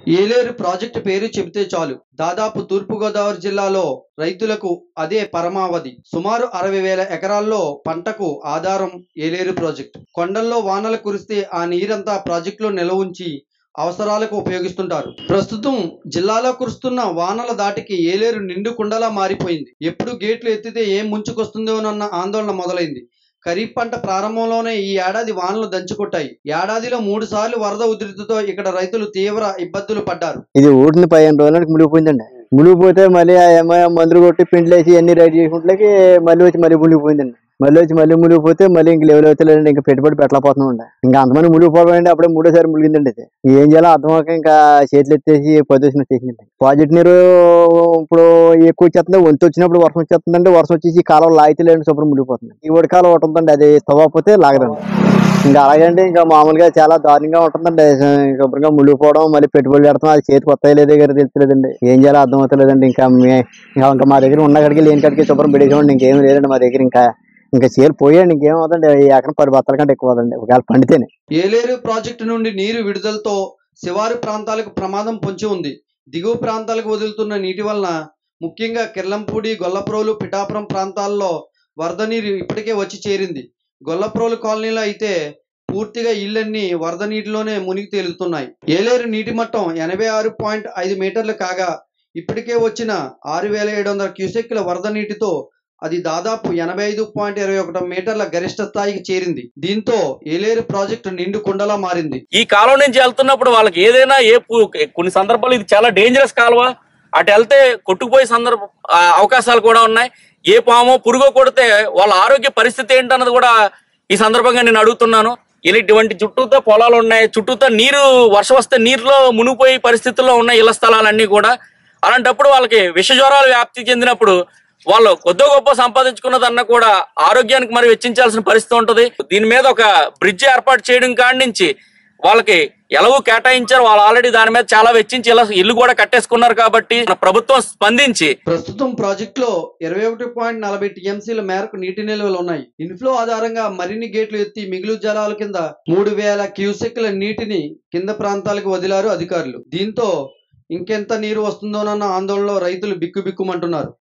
Yeleru project పేరు చెబితే చాలు దాదాపు తూర్పుగోదావరి జిల్లాలో రైతులకు అదే పరమావధి సుమారు అరవై వేల ఎకరాల్లో పంటకు ఆధారం ఏలేరు ప్రాజెక్టు కొండల్లో వానలు కురిస్తే ఆ నీరంతా ప్రాజెక్టులో నిల్వ ఉంచి అవసరాలకు ఉపయోగిస్తుంటారు ప్రస్తుతం జిల్లాలో కురుస్తున్న వానల దాటికి ఏలేరు నిండు కుండలా మారిపోయింది ఎప్పుడు గేట్లు ఎత్తితే ఏం ముంచుకొస్తుందోనన్న ఆందోళన మొదలైంది ఖరీఫ్ పంట ప్రారంభంలోనే ఈ ఏడాది వానలు దంచుకొట్టాయి ఏడాదిలో మూడు సార్లు వరద ఉధృతితో ఇక్కడ రైతులు తీవ్ర ఇబ్బందులు పడ్డారు ఇది ఊటిని పదిహేను రోజులకి మునిగిపోయిందండి మునిగిపోతే మళ్ళీ ఆ ఏమో మందులు కొట్టి పిండ్లేసి అన్ని రెడీ చేసుకుంటే మళ్ళీ వచ్చి మళ్ళీ మునిగిపోయిందండి మళ్ళీ వచ్చి మళ్ళీ మునిగిపోతే మళ్ళీ ఇంక లెవెల్ అవుతలేదండి ఇంకా పెట్టుబడి పెట్టలేకపోతున్నాం ఇంకా అంతమంది మునిగిపోవడం అండి అప్పుడే మూడోసారి మునిగిందండి ఇది ఏం చేయాలో అర్థమవక ఇంకా చేతులు ఎత్తేసి పొద్దున చేసిందండి ప్రాజెక్ట్ నీరు ఇప్పుడు ఎక్కువ వచ్చేస్తుంది వంతు వచ్చినప్పుడు వర్షం వచ్చేస్తుందండి వర్షం వచ్చేసి ఈ కాలం లాగితేలేండి శుభ్రం మునిగిపోతుంది ఈ ఒడి కాలం ఒకటి ఉందండి అది తవ్వకపోతే లాగదండి ఇంకా అలాగండి ఇంకా మామూలుగా చాలా దారుణంగా ఉంటుందండి శుభ్రంగా మునిగిపోవడం మళ్ళీ పెట్టుబడి పెడతాం అది చేతికి వస్తాయి లేదో గారు తెలుస్తలేదండి ఏం చేయాలో అర్థం అవుతలేదండి ఇంకా మే- ఇంకా ఇంకా మా దగ్గర ఉన్న కాడికి లేని కాడికి శుభ్రం పెట్టేసామండి ఇంకేం లేదండి మా దగ్గర ఇంకా ఇంకా చేలు పోయండి ఇంకేం అవుతుంది ఈ ఎకరం పది బత్తాల కంటే ఎక్కువ అవుతుంది ఒకవేళ పండితేనే ఏలేరు ప్రాజెక్టు నుండి నీరు విడుదలతో శివారు ప్రాంతాలకు ప్రమాదం పొంచి ఉంది దిగువ ప్రాంతాలకు వదులుతున్న నీటి వలన ముఖ్యంగా కిర్లంపూడి గొల్లప్రోలు పిఠాపురం ప్రాంతాల్లో వరద నీరు ఇప్పటికే వచ్చి చేరింది గొల్లప్రోలు కాలనీలో అయితే పూర్తిగా ఇళ్ళన్నీ వరద నీటిలోనే మునిగి తేలుతున్నాయి ఏలేరు నీటి మట్టం ఎనభై ఆరు పాయింట్ ఐదు మీటర్లు కాగా ఇప్పటికే వచ్చిన ఆరు వేల ఏడు వందల క్యూసెక్ల వరద నీటితో అది దాదాపు ఎనభై ఐదు పాయింట్ ఇరవై ఒకటి మీటర్ల గరిష్ట స్థాయికి చేరింది దీంతో ఏలేరు ప్రాజెక్టు నిండు కుండలా మారింది ఈ కాలం నుంచి వెళ్తున్నప్పుడు వాళ్ళకి ఏదైనా ఏ పు- కొన్ని సందర్భాలు ఇది చాలా డేంజరస్ కాలువ అటు వెళ్తే కొట్టుకుపోయే సందర్భ ఆ, అవకాశాలు కూడా ఉన్నాయి ఏ పామో పురుగో కొడితే వాళ్ళ ఆరోగ్య పరిస్థితి ఏంటన్నది కూడా ఈ సందర్భంగా నేను అడుగుతున్నాను ఇలా ఇటువంటి చుట్టూతో పొలాలు ఉన్నాయి చుట్టూతో నీరు వర్షం వస్తే నీరులో మునిగిపోయే పరిస్థితుల్లో ఉన్నాయి ఇళ్ల స్థలాలన్నీ కూడా అలాంటప్పుడు వాళ్ళకి విష జ్వరాలు వ్యాప్తి చెందినప్పుడు వాళ్ళు కొద్దో గొప్ప సంపాదించుకున్నదన్నా కూడా ఆరోగ్యానికి మరి వెచ్చించాల్సిన పరిస్థితి ఉంటది దీని మీద ఒక బ్రిడ్జ్ ఏర్పాటు చేయడం కాడి నుంచి వాళ్ళకి ఎలాగో కేటాయించారు వాళ్ళు ఆల్రెడీ దాని మీద చాలా వెచ్చించి ఇలా ఇల్లు కూడా కట్టేసుకున్నారు కాబట్టి మన ప్రభుత్వం స్పందించి ప్రస్తుతం ప్రాజెక్టులో ఇరవై ఒకటి పాయింట్ నలభై టీఎంసీల మేరకు నీటి నిల్వలు ఉన్నాయి ఇన్ఫ్లో ఆధారంగా మరిన్ని గేట్లు ఎత్తి మిగులు జలాల కింద మూడు వేల క్యూసెక్ల నీటిని కింద ప్రాంతాలకు వదిలారు అధికారులు దీంతో ఇంకెంత నీరు వస్తుందోనన్న ఆందోళనలో రైతులు బిక్కుబిక్కుమంటున్నారు